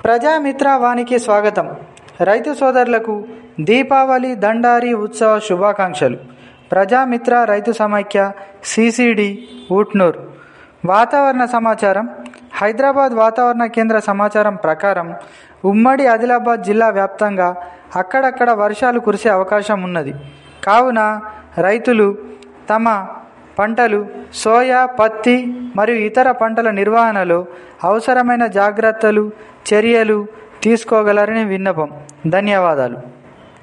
ప్రజామిత్ర వానికి స్వాగతం రైతు సోదరులకు దీపావళి దండారి ఉత్సవ శుభాకాంక్షలు ప్రజామిత్ర రైతు సమైక్య సిసిడి ఊట్నూర్ వాతావరణ సమాచారం హైదరాబాద్ వాతావరణ కేంద్ర సమాచారం ప్రకారం ఉమ్మడి ఆదిలాబాద్ జిల్లా వ్యాప్తంగా అక్కడక్కడ వర్షాలు కురిసే అవకాశం ఉన్నది కావున రైతులు తమ పంటలు సోయా పత్తి మరియు ఇతర పంటల నిర్వహణలో అవసరమైన జాగ్రత్తలు చర్యలు తీసుకోగలరని విన్నపం ధన్యవాదాలు